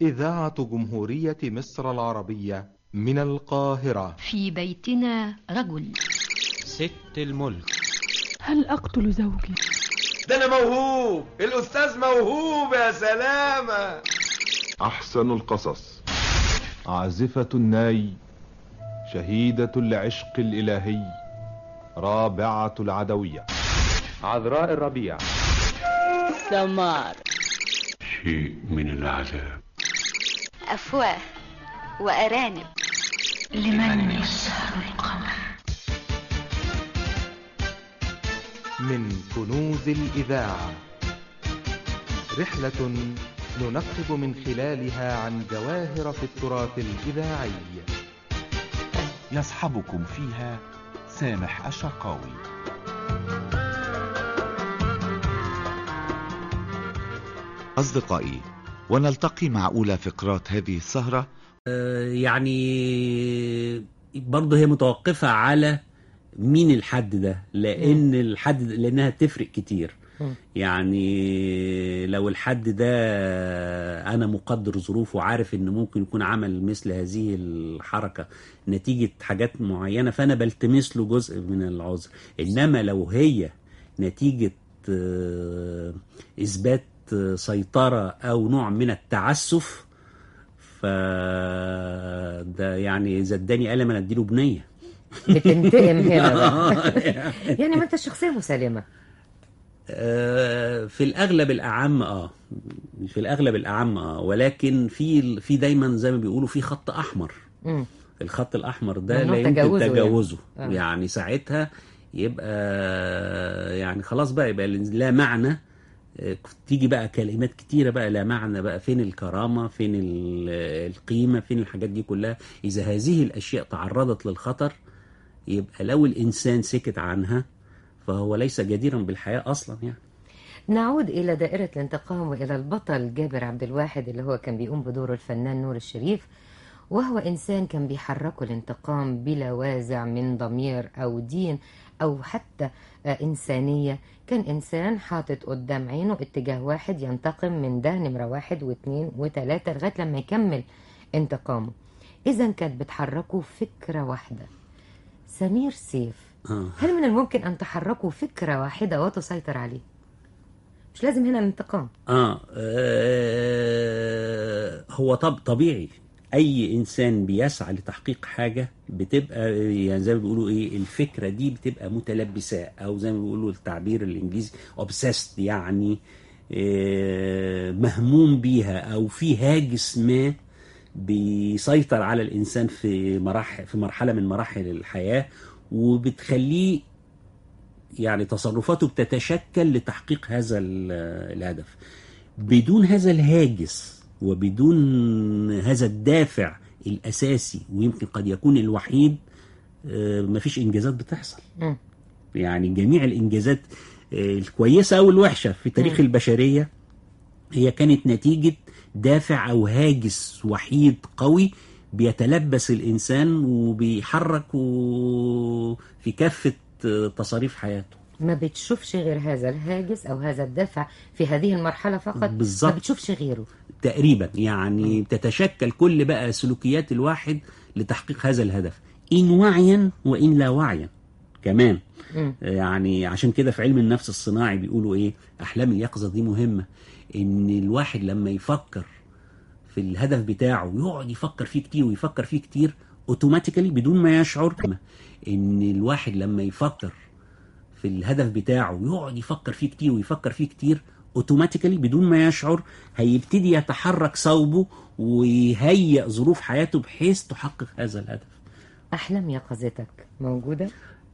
إذاعة جمهورية مصر العربية من القاهرة في بيتنا رجل ست الملك هل أقتل زوجي؟ ده أنا موهوب الأستاذ موهوب يا سلامة أحسن القصص عازفة الناي شهيدة العشق الإلهي رابعة العدوية عذراء الربيع سمار شيء من العذاب أفواه وأرانب لمن يسهر القمر من كنوز الإذاعة رحلة ننقب من خلالها عن جواهر في التراث الإذاعي يصحبكم فيها سامح الشرقاوي أصدقائي ونلتقي مع أولى فقرات هذه السهرة يعني برضه هي متوقفة على مين الحد ده لأن الحد لأنها تفرق كتير يعني لو الحد ده أنا مقدر ظروفه وعارف إن ممكن يكون عمل مثل هذه الحركة نتيجة حاجات معينة فأنا بلتمس له جزء من العذر إنما لو هي نتيجة إثبات سيطرة أو نوع من التعسف فده يعني إذا اداني قلم أنا أديله بنية بتنتقم هنا بقى يعني ما أنت شخصية مسالمة في الأغلب الأعم آه في الأغلب الأعم آه ولكن في في دايما زي ما بيقولوا في خط أحمر م. الخط الأحمر ده لا يمكن تجاوزه يعني. يعني ساعتها يبقى يعني خلاص بقى يبقى لا معنى تيجي بقى كلمات كتيرة بقى لا معنى بقى فين الكرامة فين القيمة فين الحاجات دي كلها إذا هذه الأشياء تعرضت للخطر يبقى لو الإنسان سكت عنها فهو ليس جديرا بالحياة أصلا يعني نعود إلى دائرة الانتقام وإلى البطل جابر عبد الواحد اللي هو كان بيقوم بدور الفنان نور الشريف وهو إنسان كان بيحركه الانتقام بلا وازع من ضمير أو دين أو حتى إنسانية كان إنسان حاطط قدام عينه اتجاه واحد ينتقم من ده نمرة واحد واثنين وثلاثة لغاية لما يكمل انتقامه إذا كانت بتحركه فكرة واحدة سمير سيف آه. هل من الممكن أن تحركوا فكرة واحدة وتسيطر عليه مش لازم هنا الانتقام آه. آه هو طب طبيعي اي انسان بيسعى لتحقيق حاجه بتبقى يعني زي ما بيقولوا ايه الفكره دي بتبقى متلبسه او زي ما بيقولوا التعبير الانجليزي obsessed يعني إيه مهموم بيها او في هاجس ما بيسيطر على الانسان في مراحل في مرحله من مراحل الحياه وبتخليه يعني تصرفاته بتتشكل لتحقيق هذا الهدف بدون هذا الهاجس وبدون هذا الدافع الأساسي ويمكن قد يكون الوحيد مفيش إنجازات بتحصل م. يعني جميع الإنجازات الكويسة أو الوحشة في تاريخ م. البشرية هي كانت نتيجة دافع أو هاجس وحيد قوي بيتلبس الإنسان وبيحرك في كافة تصاريف حياته ما بتشوفش غير هذا الهاجس او هذا الدافع في هذه المرحله فقط بالزبط. ما بتشوفش غيره تقريبا يعني م. تتشكل كل بقى سلوكيات الواحد لتحقيق هذا الهدف ان وعيا وان لا وعيا كمان م. يعني عشان كده في علم النفس الصناعي بيقولوا ايه احلام اليقظه دي مهمه ان الواحد لما يفكر في الهدف بتاعه ويقعد يفكر فيه كتير ويفكر فيه كتير اوتوماتيكالي بدون ما يشعر ان الواحد لما يفكر في الهدف بتاعه ويقعد يفكر فيه كتير ويفكر فيه كتير اوتوماتيكالي بدون ما يشعر هيبتدي يتحرك صوبه ويهيئ ظروف حياته بحيث تحقق هذا الهدف احلام يقظتك موجوده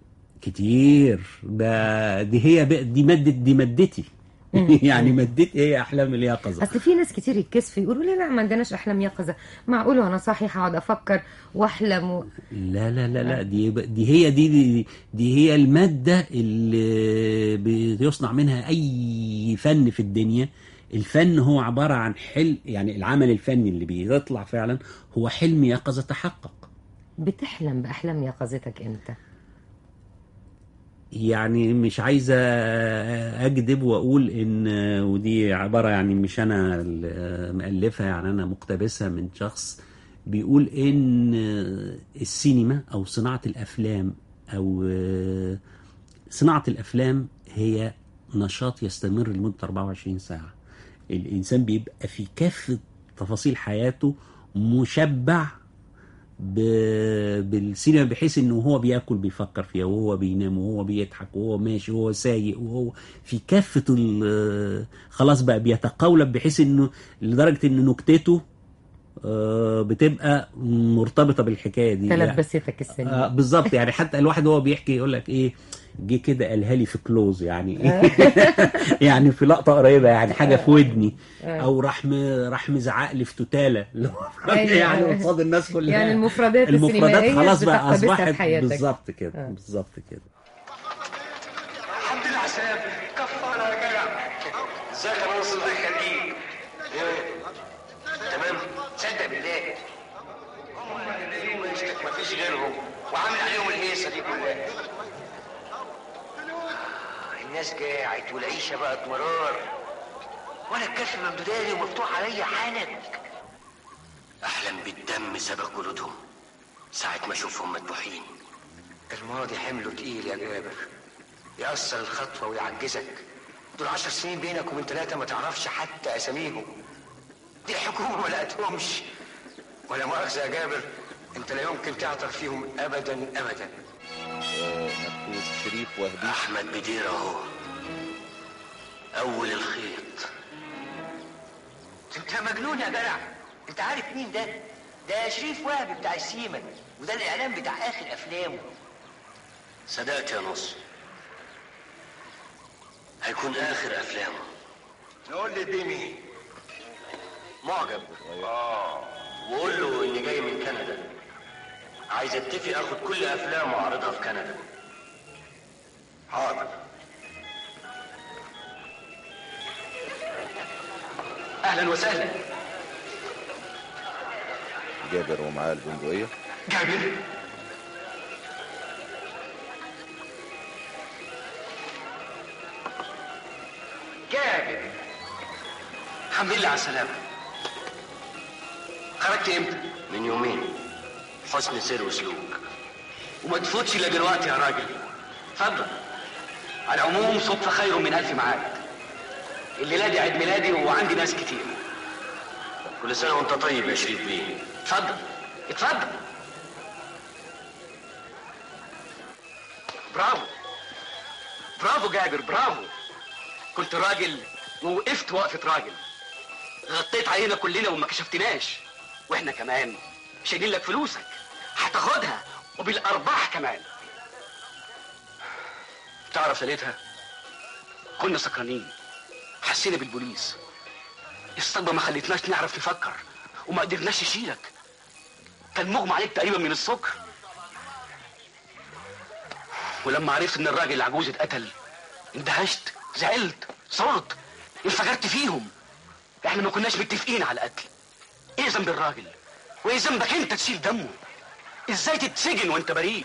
كتير ده دي هي دي ماده دي مادتي يعني مادتي هي احلام اليقظه اصل في ناس كتير يتكسفوا يقولوا لي لا ما عندناش احلام يقظه معقول وانا صاحي هقعد افكر واحلم و... لا لا لا لا دي دي هي دي دي, دي هي الماده اللي بيصنع منها اي فن في الدنيا الفن هو عباره عن حلم يعني العمل الفني اللي بيطلع فعلا هو حلم يقظه تحقق بتحلم باحلام يقظتك امتى يعني مش عايزة أكذب وأقول إن ودي عبارة يعني مش أنا اللي مألفها يعني أنا مقتبسها من شخص بيقول إن السينما أو صناعة الأفلام أو صناعة الأفلام هي نشاط يستمر لمدة 24 ساعة الإنسان بيبقى في كافة تفاصيل حياته مشبع ب... بالسينما بحيث انه هو بياكل بيفكر فيها وهو بينام وهو بيضحك وهو ماشي وهو سايق وهو في كافة ال... خلاص بقى بيتقولب بحيث انه لدرجة ان نكتته آه، بتبقى مرتبطة بالحكاية دي تلبستك السينما آه بالظبط يعني حتى الواحد وهو بيحكي يقول لك ايه جه كده قالها لي في كلوز يعني يعني في لقطه قريبه يعني حاجه في ودني او راح م... راح مزعق لي في توتاله اللي هو يعني قصاد الناس كلها يعني المفردات المفردات السينمائية خلاص بقى بتقتبسها في اصبحت حياتك. بالظبط كده بالظبط كده الحمد لله على السلامة كفارة يا جدع ازيك يا ناصر الله يخليك ايه تمام تصدق بالله هم اللي وشك مفيش غيرهم وعامل عليهم الهيصة دي كلها الناس جاعت والعيشة بقت مرار وانا الكف ممدودالي ومفتوح عليا حانك احلم بالدم سبق جلودهم ساعة ما اشوفهم مذبوحين الماضي حمله تقيل يا جابر يأثر الخطوة ويعجزك دول عشر سنين بينك وبين ثلاثة ما تعرفش حتى أساميهم دي الحكومة ما لقتهمش ولا مؤاخذة يا جابر أنت لا يمكن تعطر فيهم أبدا أبدا مكتوب شريف وهبي أحمد بدير أهو أول الخيط أنت مجنون يا جدع أنت عارف مين ده؟ ده شريف وهبي بتاع السيما وده الإعلان بتاع آخر أفلامه صدقت يا نصر هيكون آخر أفلامه نقول لي دي مين؟ معجب اه وقول له اني جاي من كندا عايز اتفق اخد كل افلامه واعرضها في كندا حاضر اهلا وسهلا جابر ومعاه البندقية جابر جابر الحمد لله على السلامة خرجت امتى؟ من يومين حسن سير وسلوك وما تفوتش الا دلوقتي يا راجل اتفضل على العموم صدفة خير من ألف معاد الليلة دي عيد ميلادي وعندي ناس كتير كل سنة وانت طيب يا شريف بيه اتفضل اتفضل برافو برافو جابر برافو كنت راجل ووقفت وقفة راجل غطيت علينا كلنا وما كشفتناش واحنا كمان شايلين لك فلوسك هتاخدها وبالارباح كمان تعرف ليلتها كنا سكرانين حسينا بالبوليس الصدمه ما خلتناش نعرف نفكر وما قدرناش نشيلك كان مغمى عليك تقريبا من السكر ولما عرفت ان الراجل العجوز اتقتل اندهشت زعلت صرت انفجرت فيهم احنا ما كناش متفقين على القتل ايه ذنب الراجل وايه ذنبك انت تشيل دمه ازاي تتسجن وانت بريء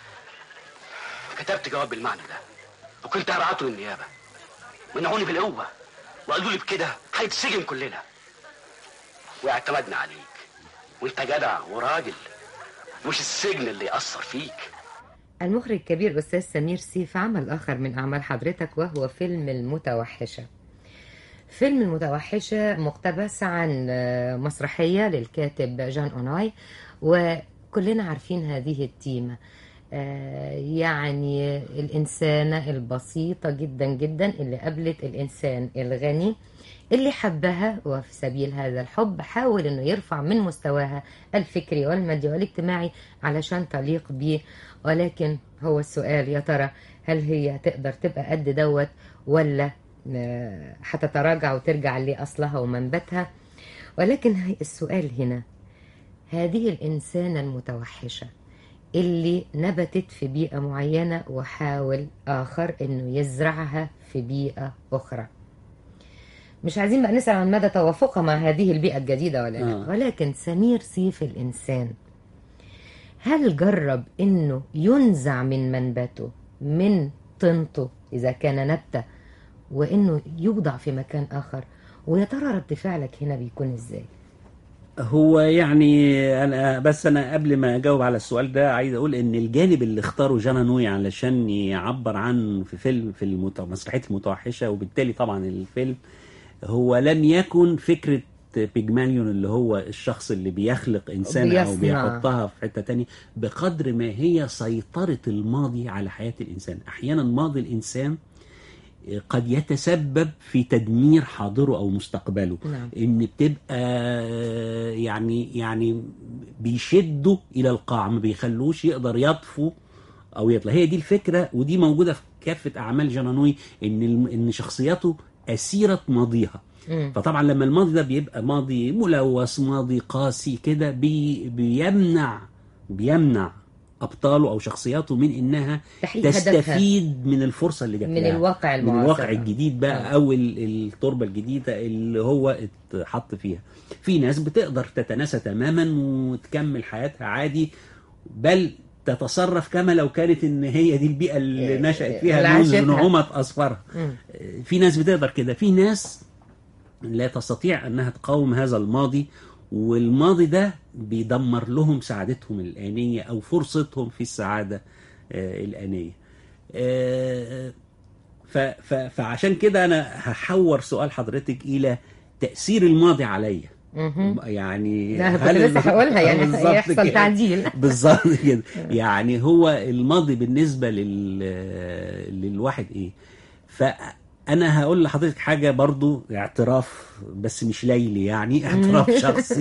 كتبت جواب بالمعنى ده وكنت هبعته للنيابه منعوني بالقوه وقالوا لي بكده هيتسجن كلنا واعتمدنا عليك وانت جدع وراجل مش السجن اللي يأثر فيك المخرج الكبير أستاذ سمير سيف عمل آخر من أعمال حضرتك وهو فيلم المتوحشة فيلم المتوحشة مقتبس عن مسرحية للكاتب جان أوناي وكلنا عارفين هذه التيمة يعني الإنسانة البسيطة جدا جدا اللي قابلت الإنسان الغني اللي حبها وفي سبيل هذا الحب حاول انه يرفع من مستواها الفكري والمادي والاجتماعي علشان تليق بيه ولكن هو السؤال يا ترى هل هي تقدر تبقى قد دوت ولا هتتراجع وترجع لأصلها ومنبتها ولكن السؤال هنا هذه الإنسانة المتوحشة اللي نبتت في بيئة معينة وحاول آخر إنه يزرعها في بيئة أخرى مش عايزين بقى نسأل عن مدى توافقها مع هذه البيئة الجديدة ولا لا آه. ولكن سمير سيف الإنسان هل جرب إنه ينزع من منبته من طينته إذا كان نبتة وإنه يوضع في مكان آخر ويا ترى رد فعلك هنا بيكون إزاي؟ هو يعني انا بس انا قبل ما اجاوب على السؤال ده عايز اقول ان الجانب اللي اختاره جانا نوي علشان يعبر عنه في فيلم في المت- مسرحيه المتوحشه وبالتالي طبعا الفيلم هو لم يكن فكره بيجماليون اللي هو الشخص اللي بيخلق انسان او بيصنع. بيحطها في حته تانية بقدر ما هي سيطره الماضي على حياه الانسان احيانا ماضي الانسان قد يتسبب في تدمير حاضره او مستقبله نعم. ان بتبقى يعني يعني بيشدوا الى القاع ما بيخلوش يقدر يطفو او يطلع هي دي الفكره ودي موجوده في كافه اعمال جانانوي ان الم- ان شخصياته اسيره ماضيها مم. فطبعا لما الماضي ده بيبقى ماضي ملوث ماضي قاسي كده بي بيمنع بيمنع ابطاله او شخصياته من انها تحقيق هدفها. تستفيد من الفرصه اللي جات من لها. الواقع من المعاصر. الواقع الجديد بقى آه. او ال- التربه الجديده اللي هو اتحط فيها في ناس بتقدر تتناسى تماما وتكمل حياتها عادي بل تتصرف كما لو كانت ان هي دي البيئه اللي إيه، نشأت اللي فيها منذ عاشتها. نعومه اصفرها مم. في ناس بتقدر كده في ناس لا تستطيع انها تقاوم هذا الماضي والماضي ده بيدمر لهم سعادتهم الآنية أو فرصتهم في السعادة آه، الآنية آه، ف- ف- فعشان كده أنا هحور سؤال حضرتك إلى تأثير الماضي عليا مهم. يعني لا كنت هل- لسه هقولها يعني بالظبط هيحصل كده. تعديل بالظبط كده يعني هو الماضي بالنسبة لل... للواحد ايه فانا هقول لحضرتك حاجة برضو اعتراف بس مش ليلي يعني اعتراف شخصي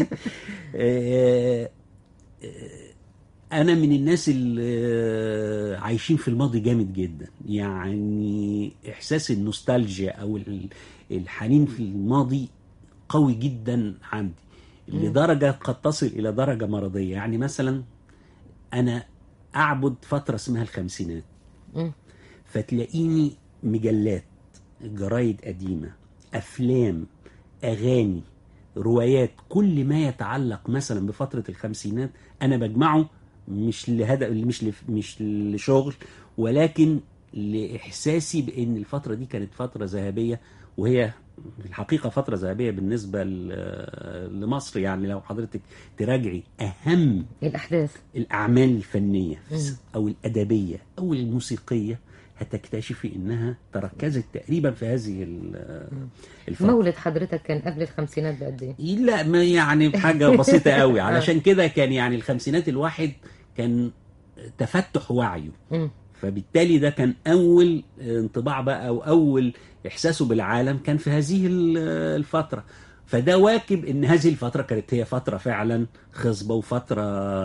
آه، آه، انا من الناس اللي عايشين في الماضي جامد جدا يعني احساس النوستالجيا او ال- الحنين في الماضي قوي جدا عندي لدرجة قد تصل إلى درجة مرضية يعني مثلا أنا أعبد فترة اسمها الخمسينات مم. فتلاقيني مجلات جرايد قديمة أفلام أغاني روايات كل ما يتعلق مثلا بفترة الخمسينات أنا بجمعه مش لهدف مش لف مش لشغل ولكن لإحساسي بأن الفترة دي كانت فترة ذهبية وهي في الحقيقة فترة ذهبية بالنسبة ل- لمصر يعني لو حضرتك تراجعي أهم الأحداث الأعمال الفنية مم. أو الأدبية أو الموسيقية هتكتشفي إنها تركزت تقريبا في هذه ال- الفترة مولد حضرتك كان قبل الخمسينات بقد ايه؟ لا ما يعني حاجة بسيطة قوي علشان كده كان يعني الخمسينات الواحد كان تفتح وعيه مم. فبالتالي ده كان أول انطباع بقى أو أول إحساسه بالعالم كان في هذه ال- الفترة فده واكب ان هذه الفتره كانت هي فتره فعلا خصبه وفتره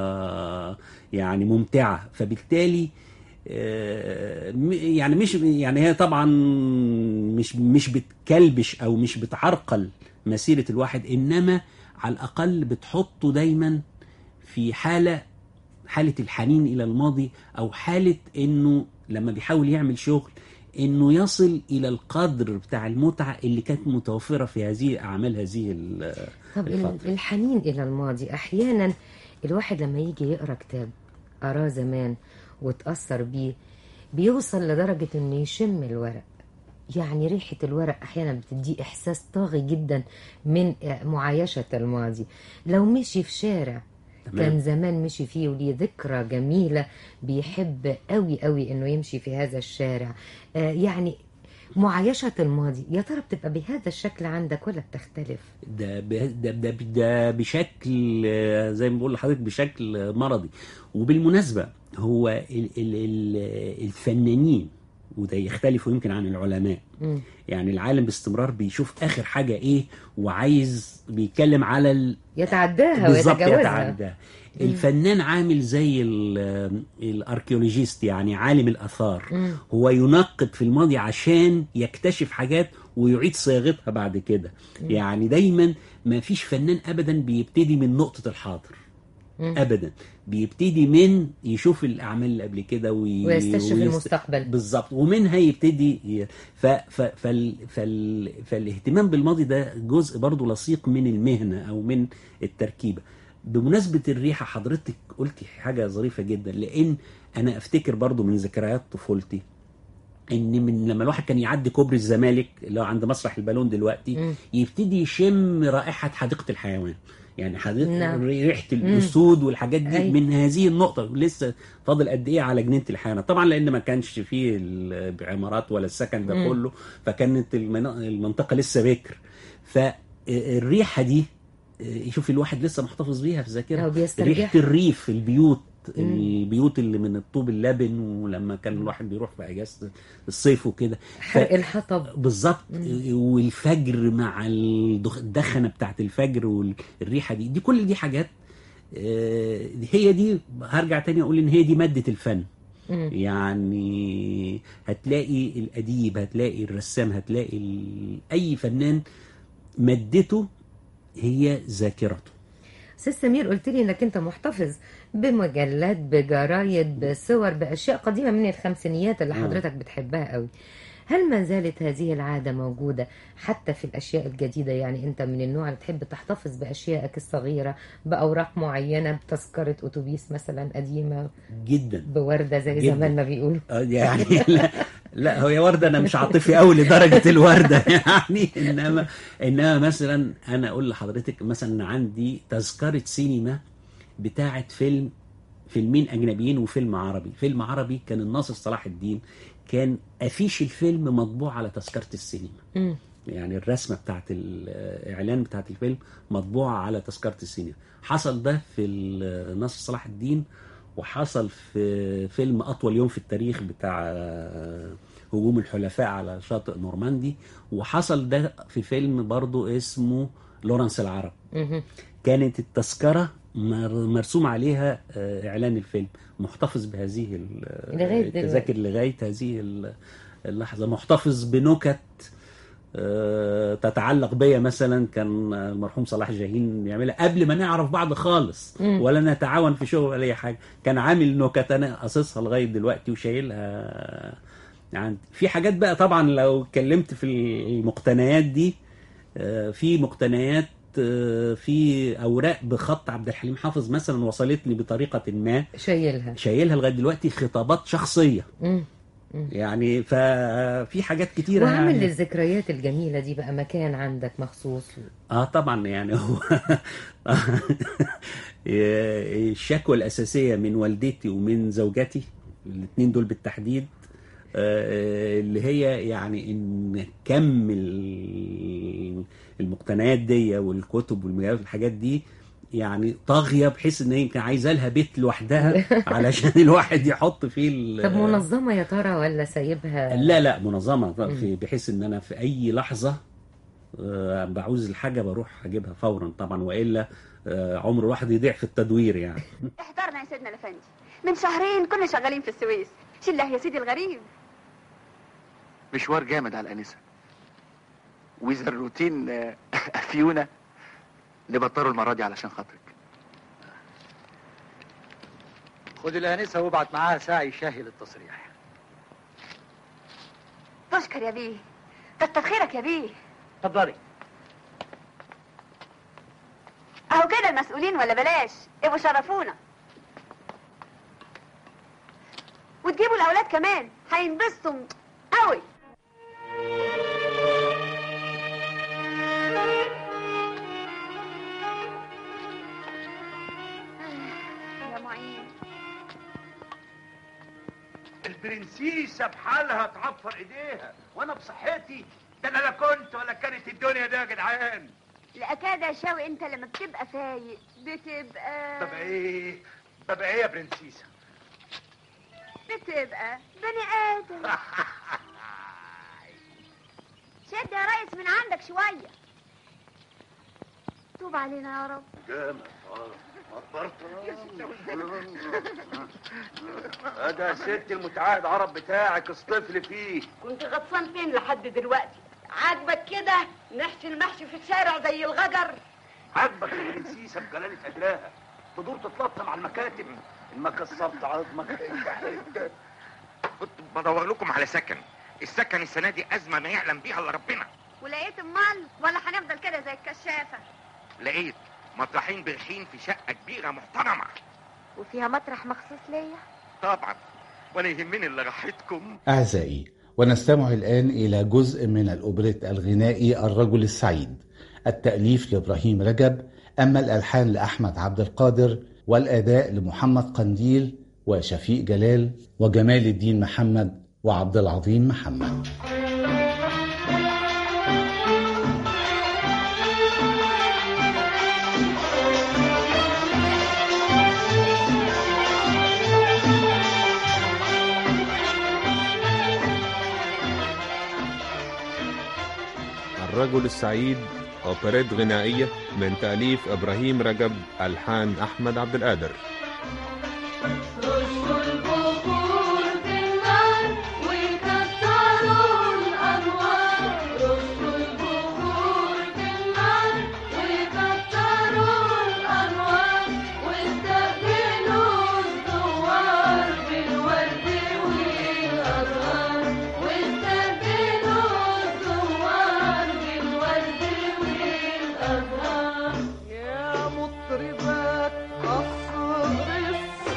يعني ممتعه فبالتالي آه، م- يعني مش يعني هي طبعا مش مش بتكلبش او مش بتعرقل مسيره الواحد انما على الاقل بتحطه دايما في حاله حاله الحنين الى الماضي او حاله انه لما بيحاول يعمل شغل انه يصل الى القدر بتاع المتعه اللي كانت متوفره في هذه اعمال هذه ال- طب ال- الفتره الحنين إلى الماضي أحيانا الواحد لما يجي يقرأ كتاب قراه زمان وتأثر بيه بيوصل لدرجة إنه يشم الورق يعني ريحة الورق أحيانا بتديه إحساس طاغي جدا من معايشة الماضي لو مشي في شارع تمام. كان زمان مشي فيه وليه ذكرى جميلة بيحب قوي قوي إنه يمشي في هذا الشارع آه يعني معايشة الماضي يا ترى بتبقى بهذا الشكل عندك ولا بتختلف؟ ده ب- ده ده, ده بشكل آه، زي ما بقول لحضرتك بشكل مرضي وبالمناسبه هو ال ال ال الفنانين وده يختلف يمكن عن العلماء مم. يعني العالم باستمرار بيشوف اخر حاجه ايه وعايز بيتكلم على ال... يتعداها بالظبط ويتجاوزها يتعدى الفنان عامل زي ال- الاركيولوجيست يعني عالم الاثار مم. هو ينقب في الماضي عشان يكتشف حاجات ويعيد صياغتها بعد كده مم. يعني دايما ما فيش فنان ابدا بيبتدي من نقطه الحاضر مم. ابدا بيبتدي من يشوف الاعمال اللي قبل كده وي... ويستشرف ويست- المستقبل. بالظبط ومنها يبتدي ي... ف... ف... فال... فال... فالاهتمام بالماضي ده جزء برضو لصيق من المهنه او من التركيبه بمناسبه الريحه حضرتك قلتي حاجه ظريفه جدا لان انا افتكر برضو من ذكريات طفولتي ان من لما الواحد كان يعدي كوبري الزمالك اللي هو عند مسرح البالون دلوقتي يبتدي يشم رائحه حديقه الحيوان يعني حديقه نعم. ريحه الاسود والحاجات دي أي. من هذه النقطه لسه فاضل قد ايه على جنينه الحيوانات طبعا لان ما كانش فيه العمارات ولا السكن ده مم. كله فكانت المنا- المنطقه لسه بكر فالريحه دي شوف الواحد لسه محتفظ بيها في أو ذاكرته بيسترجعها. ريحه الريف البيوت مم. البيوت اللي من الطوب اللبن ولما كان الواحد بيروح في اجازه الصيف وكده حرق الحطب بالظبط والفجر مع الدخ- الدخنه بتاعت الفجر والريحه دي دي كل دي حاجات آه، هي دي هرجع تاني اقول ان هي دي ماده الفن مم. يعني هتلاقي الاديب هتلاقي الرسام هتلاقي ال... اي فنان مادته هي ذاكرته استاذ سمير قلت لي انك انت محتفظ بمجلات بجرايد بصور باشياء قديمه من الخمسينيات اللي آه. حضرتك بتحبها قوي هل ما زالت هذه العاده موجوده حتى في الاشياء الجديده يعني انت من النوع اللي تحب تحتفظ باشيائك الصغيره باوراق معينه بتذكره اتوبيس مثلا قديمه جدا بورده زي جداً. زمان ما بيقولوا آه، يعني لا لا هي ورده انا مش عاطفي قوي لدرجه الورده يعني انما انما مثلا انا اقول لحضرتك مثلا عندي تذكره سينما بتاعه فيلم فيلمين اجنبيين وفيلم عربي فيلم عربي كان الناصر صلاح الدين كان افيش الفيلم مطبوع على تذكره السينما مم. يعني الرسمه بتاعت الاعلان بتاعت الفيلم مطبوعه على تذكره السينما حصل ده في ال- ناصر صلاح الدين وحصل في فيلم اطول يوم في التاريخ بتاع آه، هجوم الحلفاء على شاطئ نورماندي وحصل ده في فيلم برضو اسمه لورنس العرب مهم. كانت التذكره مر- مرسوم عليها آه، اعلان الفيلم محتفظ بهذه ال- لغاية دلوقتي. التذاكر لغايه هذه ال- اللحظه محتفظ بنكت آه، تتعلق بيا مثلا كان المرحوم صلاح جاهين بيعملها قبل ما نعرف بعض خالص مم. ولا نتعاون في شغل ولا اي حاجه كان عامل نكت انا قصصها لغايه دلوقتي وشايلها عندي في حاجات بقى طبعا لو اتكلمت في المقتنيات دي آه، في مقتنيات آه، في اوراق بخط عبد الحليم حافظ مثلا وصلتني بطريقه ما شايلها شايلها لغايه دلوقتي خطابات شخصيه مم. يعني ففي حاجات كتيره وعامل يعني للذكريات الجميله دي بقى مكان عندك مخصوص اه طبعا يعني هو الشكوى الاساسيه من والدتي ومن زوجتي الاثنين دول بالتحديد آه، اللي هي يعني ان كم ال- المقتنيات دي والكتب والمجلات والحاجات دي يعني طاغيه بحيث ان هي يمكن عايزه لها بيت لوحدها علشان الواحد يحط فيه ال- طب منظمه يا ترى ولا سايبها لا لا منظمه مم. في بحيث ان انا في اي لحظه آه، بعوز الحاجه بروح اجيبها فورا طبعا والا آه، عمر الواحد يضيع في التدوير يعني احضرنا يا سيدنا الافندي من شهرين كنا شغالين في السويس شله يا سيدي الغريب مشوار جامد على الانسه واذا الروتين آه، افيونا نبطلوا المره دي علشان خاطرك خد الانسه وابعت معاها ساعي شاهي للتصريح تشكر يا بيه كتر خيرك يا بيه اتفضلي اهو كده المسؤولين ولا بلاش ابقوا شرفونا وتجيبوا الاولاد كمان هينبسطوا قوي يا معين البرنسيسة بحالها تعفر ايديها وانا بصحتي ده انا لا كنت ولا كانت الدنيا ده يا جدعان لأكاد يا شاوي انت لما بتبقى فايق بتبقى ببقى ايه ببقى ايه يا برنسيسة بتبقى بني ادم شد يا ريس من عندك شويه توب علينا يا رب جامد اه مقبرت هذا يا ست المتعاهد عرب بتاعك اصطفل فيه كنت غطسان فين لحد دلوقتي عاجبك كده نحشي المحشي في الشارع زي الغجر عاجبك البرنسيسة بجلالة قدرها تدور تتلطم على المكاتب ما كسرت عظمك كنت بدور لكم على سكن السكن السنه دي ازمه ما يعلم بيها الا ربنا ولقيت امال ولا هنفضل كده زي الكشافه لقيت مطرحين برحين في شقه كبيره محترمه وفيها مطرح مخصوص ليا طبعا ولا يهمني اللي راحتكم أعزائي ونستمع الآن إلى جزء من الأوبريت الغنائي الرجل السعيد التأليف لإبراهيم رجب أما الألحان لأحمد عبد القادر والأداء لمحمد قنديل وشفيق جلال وجمال الدين محمد وعبد العظيم محمد الرجل السعيد أوبريت غنائية من تأليف إبراهيم رجب ألحان أحمد عبد القادر يا مطربات قصر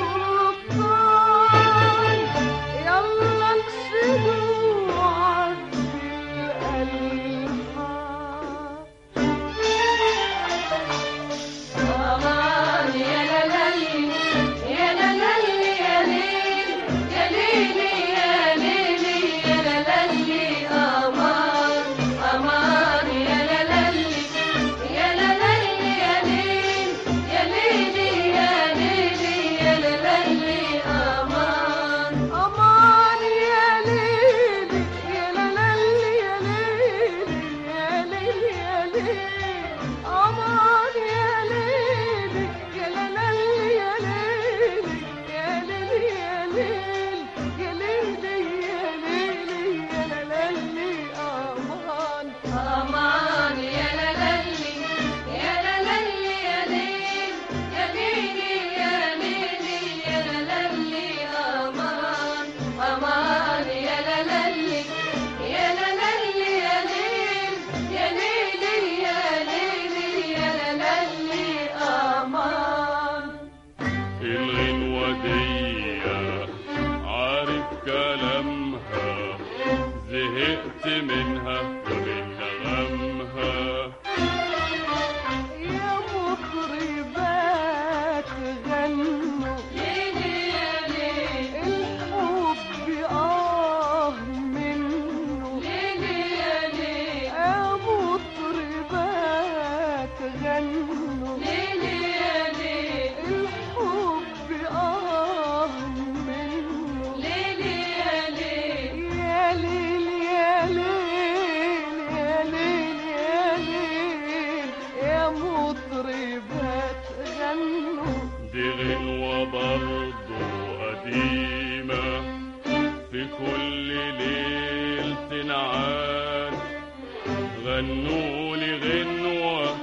غنوا لي غنوة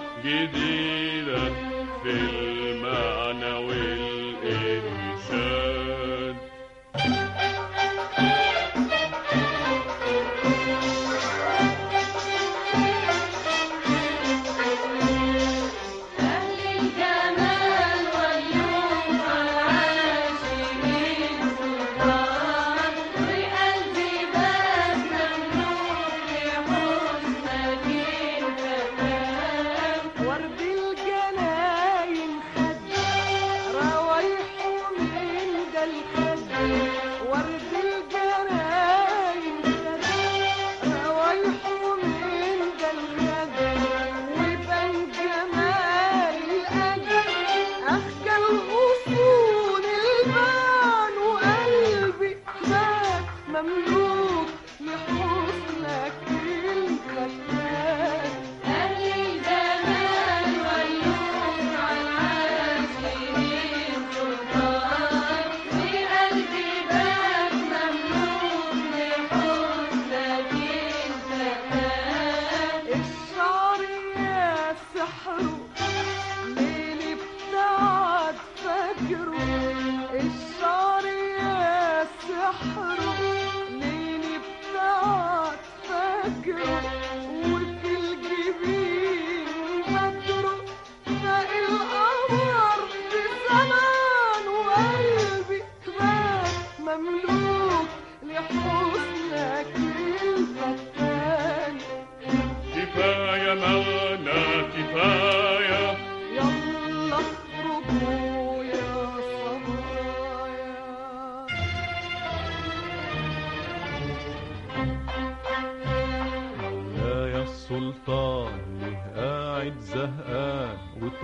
جديدة في المعنى والإنشاد الجمال واليوم عاشقين سلطان وقلبي بات مملوك لحسنك الكلام ورد الجناين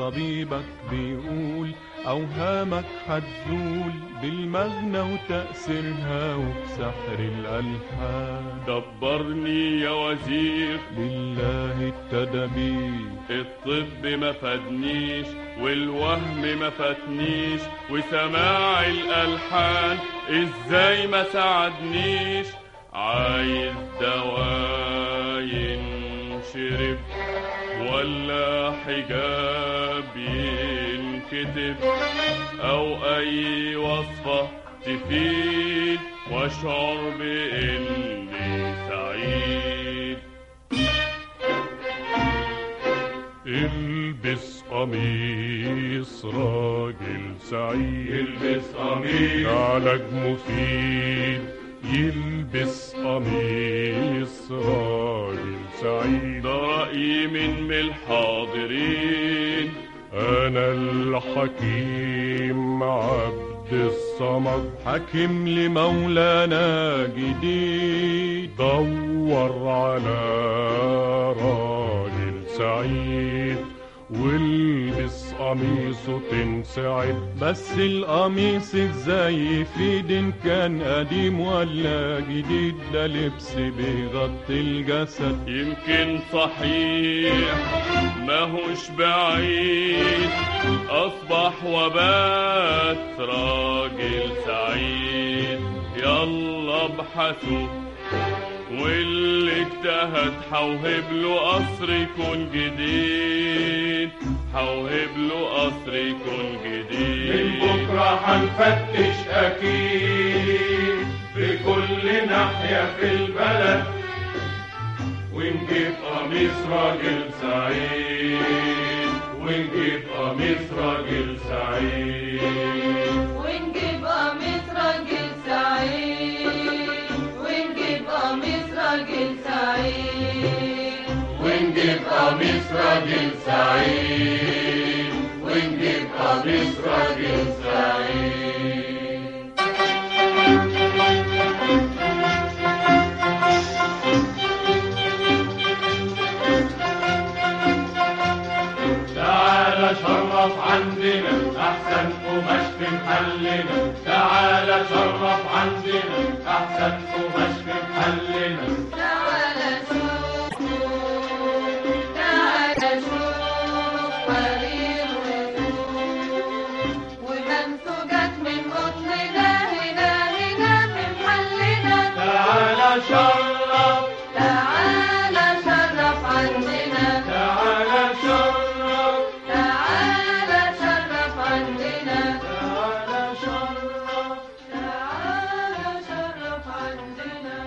طبيبك بيقول أوهامك هتزول بالمغنى وتأثيرها وبسحر الألحان دبرني يا وزير لله التدابير الطب ما فادنيش والوهم ما فاتنيش وسماع الألحان ازاي ما ساعدنيش عايز دواء ينشرب ولا حجاب ينكتب او اي وصفة تفيد واشعر باني سعيد البس قميص راجل سعيد يلبس قميص علاج مفيد يلبس قميص راجل سعيد ده رأيي من من الحاضرين أنا الحكيم عبد الصمد حكيم لمولانا جديد دور على راجل سعيد والبس قميصه تنسعد بس القميص ازاي يفيد ان كان قديم ولا جديد ده لبس بيغطي الجسد يمكن صحيح ماهوش بعيد اصبح وبات راجل سعيد يلا ابحثوا واللي اجتهد حوهب له قصر يكون جديد حوهب له قصر يكون جديد من بكرة هنفتش أكيد في كل ناحية في البلد ونجيب قميص راجل سعيد ونجيب قميص راجل سعيد ونجيب قميص راجل سعيد ونجيب قميص راجل سعيد ونجيب قميص راجل سعيد ونجيب قميص راجل سعيد تعالى شرف عندنا احسن قماش في محلنا تعالى شرف عندنا احسن قماش في محلنا تعالى شوف تعالى شوف ورير وزوج ومنسوجات من قطننا هنا هنا في محلنا تعالى شرف تعالى شرف عندنا تعالى شرف تعالى شرف عندنا تعالى شرف تعالى شرف عندنا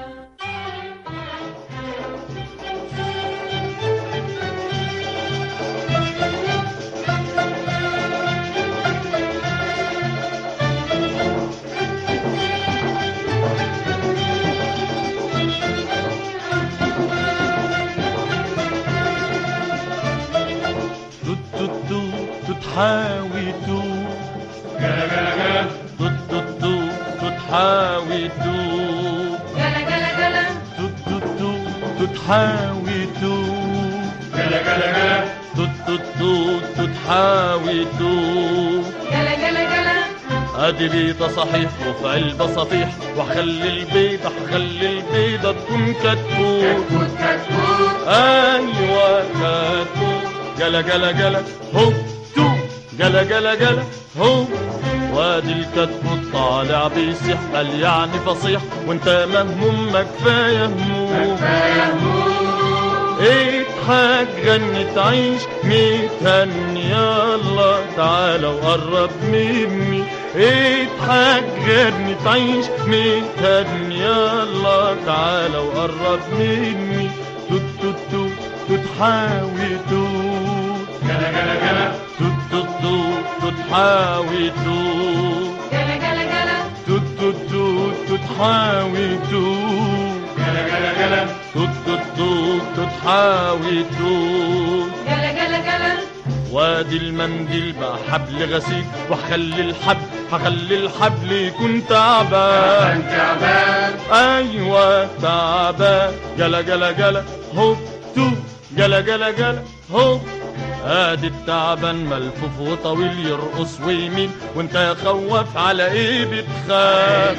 توت توت توت توت حاوي توت جلا جلا جلا توت توت توت توت حاوي توت جلا جلا جلا توت توت توت توت حاوي توت جلا جلا جلا توت توت توت توت حاوي توت جلا جلا جلا ادي بيضة صحيح وفي علبة صفيح وخلي البيضة خلي البيضة تكون كتكوت كتكوت ايوه كتكوت جلا جلا جلا هو تو جلا جلا جلا هو وادي الكتكوت طالع بيصيح قال يعني فصيح وانت مهموم ما كفايه هموم اضحك غني تعيش متهني يلا تعالى وقرب مني اضحك غني تعيش متهني يلا تعالى وقرب مني توت توت توت توت حاوي توت جلا جلا جلا توت توت توت توت حاوي توت جلا جلا جلا توت توت توت توت حاوي توت جلا جلا جلا توت توت توت توت حاوي توت جلا جلا جلا وادي المنديل بقى حبل غسيل وهخلي الحبل هخلي الحبل يكون تعبان تعبان ايوه تعبان جلا جلا جلا هوب تو جلا جلا جلا هوب ادي التعبان ملفوف وطويل يرقص ويمين وانت يا خواف على ايه بتخاف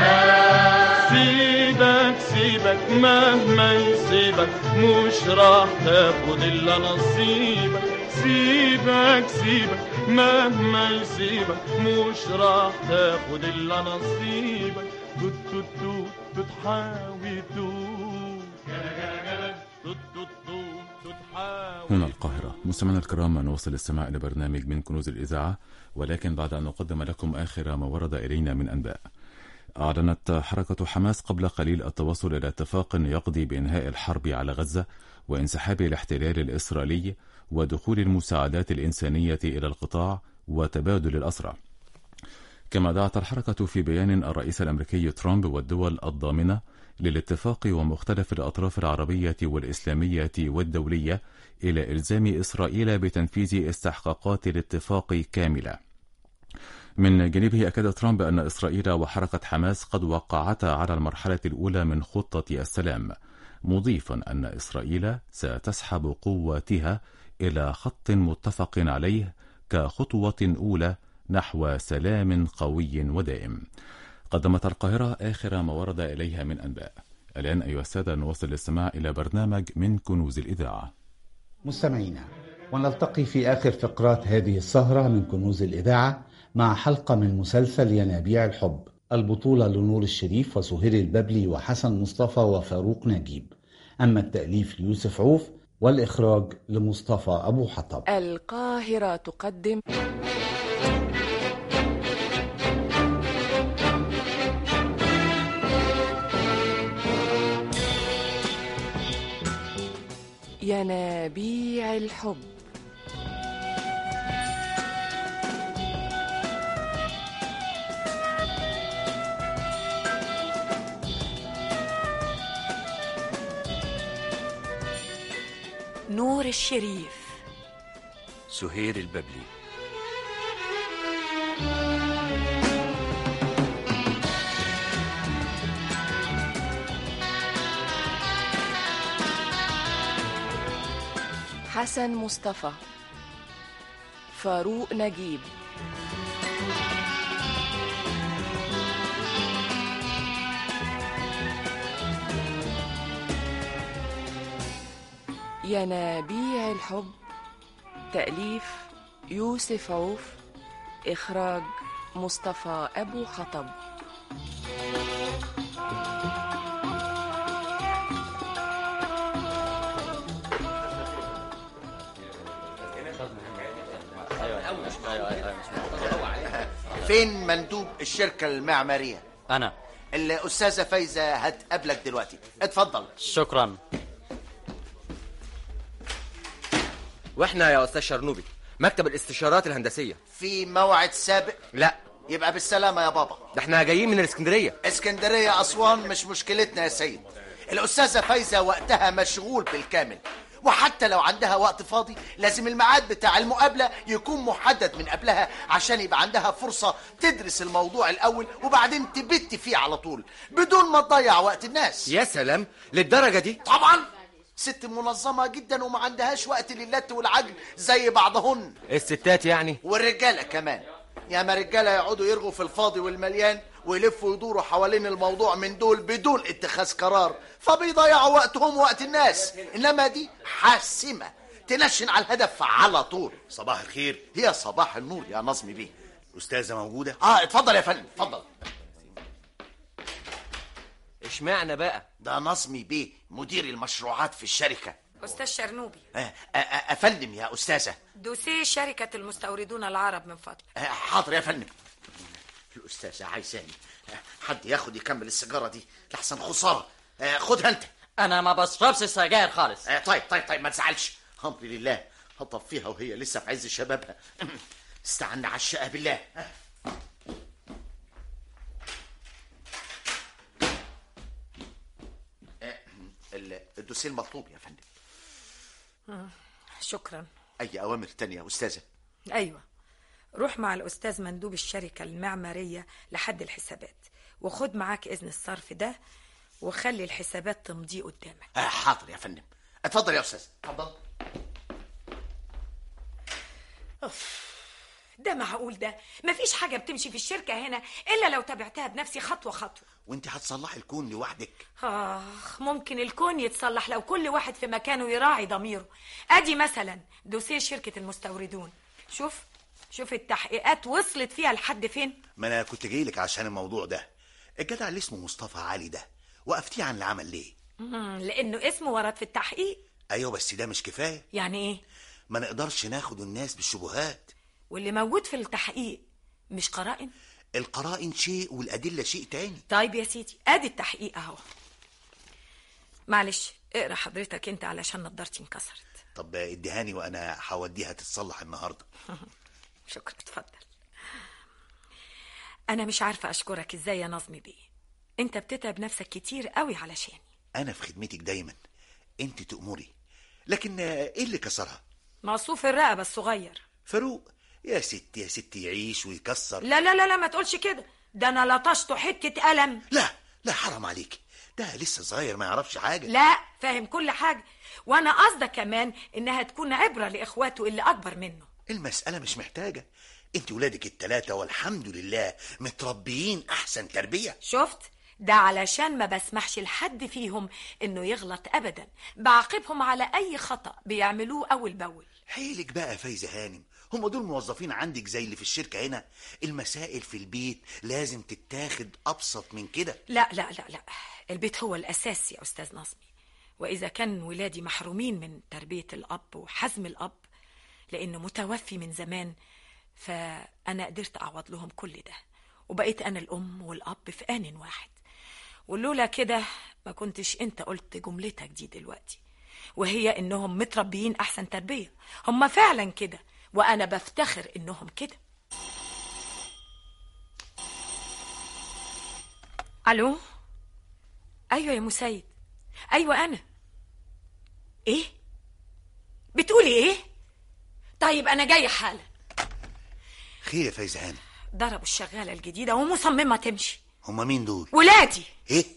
سيبك سيبك مهما يسيبك مش راح تاخد الا نصيبك سيبك سيبك مهما يسيبك مش راح تاخد الا نصيبك توت توت توت توت حاوي توت جلا جلا جلا توت توت توت توت حاوي هنا القاهرة مستمعينا الكرام نواصل الاستماع إلى برنامج من كنوز الإذاعة ولكن بعد أن نقدم لكم آخر ما ورد إلينا من أنباء أعلنت حركة حماس قبل قليل التوصل إلى اتفاق يقضي بإنهاء الحرب على غزة وانسحاب الاحتلال الإسرائيلي ودخول المساعدات الإنسانية إلى القطاع وتبادل الأسرى كما دعت الحركة في بيان الرئيس الأمريكي ترامب والدول الضامنة للاتفاق ومختلف الأطراف العربية والإسلامية والدولية إلى إلزام إسرائيل بتنفيذ استحقاقات الاتفاق كاملة. من جانبه أكد ترامب أن إسرائيل وحركة حماس قد وقعتا على المرحلة الأولى من خطة السلام، مضيفا أن إسرائيل ستسحب قواتها إلى خط متفق عليه كخطوة أولى نحو سلام قوي ودائم. قدمت القاهرة آخر ما ورد إليها من أنباء. الآن أيها السادة نواصل الاستماع إلى برنامج من كنوز الإذاعة. مستمعينا ونلتقي في آخر فقرات هذه السهرة من كنوز الإذاعة مع حلقة من مسلسل ينابيع الحب البطولة لنور الشريف وسهير الببلي وحسن مصطفى وفاروق نجيب أما التأليف ليوسف عوف والإخراج لمصطفى أبو حطب القاهرة تقدم ينابيع الحب نور الشريف سهير الببلي حسن مصطفى فاروق نجيب ينابيع الحب تأليف يوسف عوف إخراج مصطفى أبو حطب فين مندوب الشركة المعمارية؟ أنا الأستاذة فايزة هتقابلك دلوقتي اتفضل شكرا واحنا يا استاذ شرنوبي مكتب الاستشارات الهندسيه في موعد سابق لا يبقى بالسلامة يا بابا ده احنا جايين من الاسكندريه اسكندرية أسوان مش مشكلتنا يا سيد الأستاذة فايزة وقتها مشغول بالكامل وحتى لو عندها وقت فاضي لازم الميعاد بتاع المقابلة يكون محدد من قبلها عشان يبقى عندها فرصة تدرس الموضوع الأول وبعدين تبت فيه على طول بدون ما تضيع وقت الناس يا سلام للدرجه دي طبعا ست منظمة جدا وما عندهاش وقت للت والعجل زي بعضهن الستات يعني والرجالة كمان ياما رجالة يقعدوا يرغوا في الفاضي والمليان ويلفوا يدوروا حوالين الموضوع من دول بدون اتخاذ قرار فبيضيعوا وقتهم ووقت الناس انما دي حاسمة تنشن على الهدف على طول صباح الخير هي صباح النور يا نظمي بيه أستاذة موجودة؟ اه اتفضل يا فندم اتفضل اشمعنى بقى ده نظمي بيه مدير المشروعات في الشركة أستاذ شرنوبي آه آه آه أفندم يا أستاذة دوسيه شركة المستوردون العرب من فضلك آه حاضر يا فندم الأستاذة عايزاني آه حد ياخد يكمل السيجارة دي لحسن خسارة آه خدها أنت أنا ما بشربش سجاير خالص آه طيب طيب طيب ما تزعلش أمر لله هطفيها وهي لسه في عز شبابها استعنا على الشقة بالله آه. آه، ال- الدوسيه المطلوب يا فندم مم. شكرا أي أوامر تانية يا أستاذة أيوة روح مع الأستاذ مندوب الشركة المعمارية لحد الحسابات وخد معاك إذن الصرف ده وخلي الحسابات تمضي قدامك آه حاضر يا فندم اتفضل يا أستاذ اتفضل أوف، ده معقول ده مفيش حاجة بتمشي في الشركة هنا إلا لو تابعتها بنفسي خطوة خطوة وانت هتصلحي الكون لوحدك آخ ممكن الكون يتصلح لو كل واحد في مكانه يراعي ضميره أدي مثلا دوسيه شركة المستوردون شوف شوف التحقيقات وصلت فيها لحد فين ما انا كنت جاي لك عشان الموضوع ده الجدع اللي اسمه مصطفى علي ده وقفتيه عن العمل ليه مم، لأنه اسمه ورد في التحقيق ايوه بس ده مش كفايه يعني إيه ما نقدرش ناخد الناس بالشبهات واللي موجود في التحقيق مش قرائن القرائن شيء والادله شيء تاني طيب يا سيدي ادي التحقيق اهو معلش اقرا حضرتك انت علشان نضارتي انكسرت طب اديهاني وانا هوديها تتصلح النهارده شكرا اتفضل انا مش عارفه اشكرك ازاي يا نظمي بيه انت بتتعب نفسك كتير قوي علشاني انا في خدمتك دايما انت تأمري لكن ايه اللي كسرها مصروف الرقبه الصغير فاروق يا ست يا ست يعيش ويكسر لا لا لا لا ما تقولش كده ده انا لطشته حته قلم لا لا حرام عليك ده لسه صغير ما يعرفش حاجه لا فاهم كل حاجه وانا قصدي كمان انها تكون عبره لاخواته اللي اكبر منه المساله مش محتاجه انت ولادك التلاتة والحمد لله متربيين احسن تربيه شفت ده علشان ما بسمحش لحد فيهم انه يغلط ابدا بعاقبهم على اي خطا بيعملوه اول باول حيلك بقى يا فايزه هانم هم دول موظفين عندك زي اللي في الشركه هنا المسائل في البيت لازم تتاخد ابسط من كده لا لا لا لا البيت هو الاساس يا استاذ نظمي واذا كان ولادي محرومين من تربيه الاب وحزم الاب لانه متوفي من زمان فانا قدرت اعوض لهم كل ده وبقيت انا الام والاب في ان واحد ولولا كده ما كنتش انت قلت جملتك دي دلوقتي وهي انهم متربيين احسن تربيه هم فعلا كده وانا بفتخر انهم كده الو ايوه يا مسيد ايوه انا ايه بتقولي ايه طيب انا جايه حالا خير يا فايزه هانم ضربوا الشغاله الجديده ومصممه تمشي هم مين دول ولادي ايه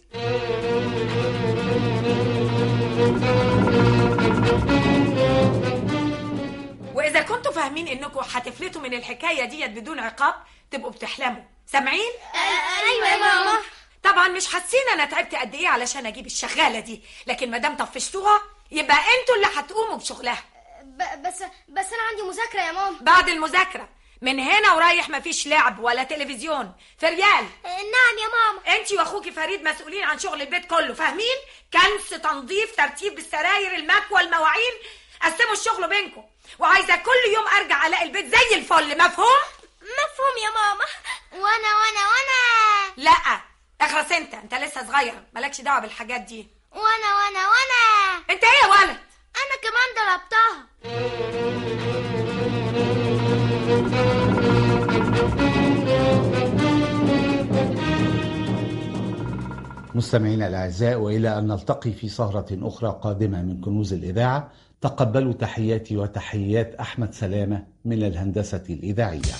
واذا كنتوا فاهمين انكم هتفلتوا من الحكايه ديت بدون عقاب تبقوا بتحلموا سامعين ايوه يا ماما طبعا مش حاسين انا تعبت قد ايه علشان اجيب الشغاله دي لكن ما دام طفشتوها يبقى انتوا اللي هتقوموا بشغلها ب- بس بس انا عندي مذاكره يا ماما بعد المذاكره من هنا ورايح مفيش لعب ولا تلفزيون فريال نعم يا ماما انت واخوكي فريد مسؤولين عن شغل البيت كله فاهمين كنس تنظيف ترتيب السراير المكوى المواعين قسموا الشغل بينكم وعايزه كل يوم ارجع الاقي البيت زي الفل مفهوم مفهوم يا ماما وانا وانا وانا لا اخرس انت انت لسه صغير مالكش دعوه بالحاجات دي وانا وانا وانا انت ايه يا ولد انا كمان ضربتها مستمعينا الأعزاء وإلى أن نلتقي في سهرة أخرى قادمة من كنوز الإذاعة تقبلوا تحياتي وتحيات أحمد سلامة من الهندسة الإذاعية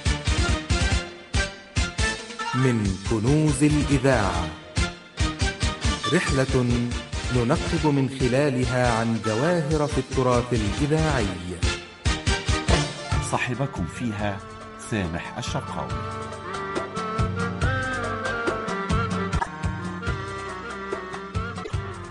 من كنوز الإذاعة رحلة ننقب من خلالها عن جواهر في التراث الإذاعي صاحبكم فيها سامح الشرقاوي